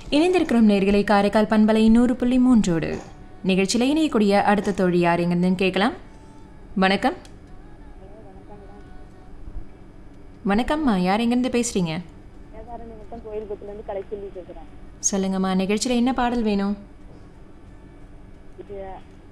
இணைந்திருக்கிறோம் நேர்களை காரைக்கால் பண்பலை நூறு புள்ளி மூன்றோடு நிகழ்ச்சியில் இணையக்கூடிய அடுத்த தோழி யார் எங்கிருந்துன்னு கேட்கலாம் வணக்கம் வணக்கம்மா யார் எங்கேருந்து பேசுகிறீங்க வேதாரண்ய மட்டம் கோயில் குத்துலேருந்து கடை சொல்லி பேசுகிறேன் சொல்லுங்கம்மா நிகழ்ச்சியில் என்ன பாடல் வேணும் இது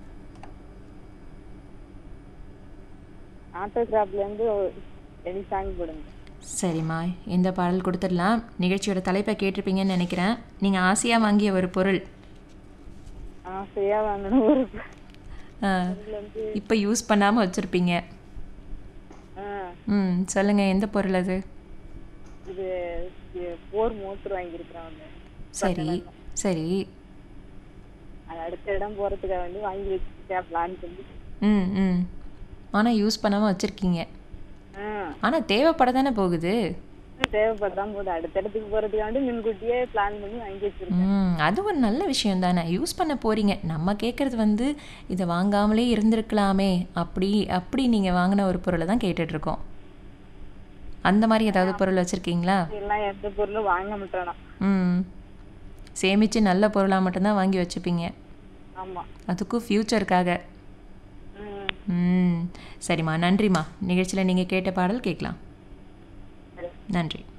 ஆட்டோகிராஃப்லேருந்து எனி சாங் போடுங்க சரிம்மா எந்த பாடல் கொடுத்துடலாம் நிகழ்ச்சியோட தலைப்பை கேட்டிருப்பீங்கன்னு நினைக்கிறேன் நீங்கள் ஆசையாக வாங்கிய ஒரு பொருள் ஆசையாக வாங்கணும் ஒரு இப்போ யூஸ் பண்ணாமல் வச்சுருப்பீங்க ஆ ம் சொல்லுங்கள் எந்த பொருள் அது இது இது போர் மோட்டர் வாங்கியிருக்கிறேன் ஒன்று சரி சரி அது அடுத்த இடம் போகிறதுக்காக வந்து வாங்கி வச்சுட்டேன் பிளான் பண்ணி ம் ம் ஆனால் யூஸ் பண்ணாமல் வச்சுருக்கீங்க ஆ ஆனால் தேவைப்பட தானே போகுது தேவைப்படுறான் போது அடுத்த இடத்துக்கு போகிறதுக்காண்டி முன்கூட்டியே பிளான் பண்ணி வாங்கி வச்சிருக்கேன் ம் அது ஒரு நல்ல விஷயம் தானே யூஸ் பண்ண போகிறீங்க நம்ம கேட்குறது வந்து இதை வாங்காமலே இருந்திருக்கலாமே அப்படி அப்படி நீங்கள் வாங்கின ஒரு பொருளை தான் கேட்டுட்ருக்கோம் அந்த மாதிரி ஏதாவது பொருள் வச்சுருக்கீங்களா எல்லாம் எந்த பொருளும் வாங்க மாட்டேனா ம் சேமித்து நல்ல பொருளாக மட்டும்தான் வாங்கி வச்சுப்பீங்க ஆமாம் அதுக்கும் ஃப்யூச்சருக்காக ம் ம் சரிம்மா நன்றிம்மா நிகழ்ச்சியில் நீங்கள் கேட்ட பாடல் கேட்கலாம் சரி நன்றி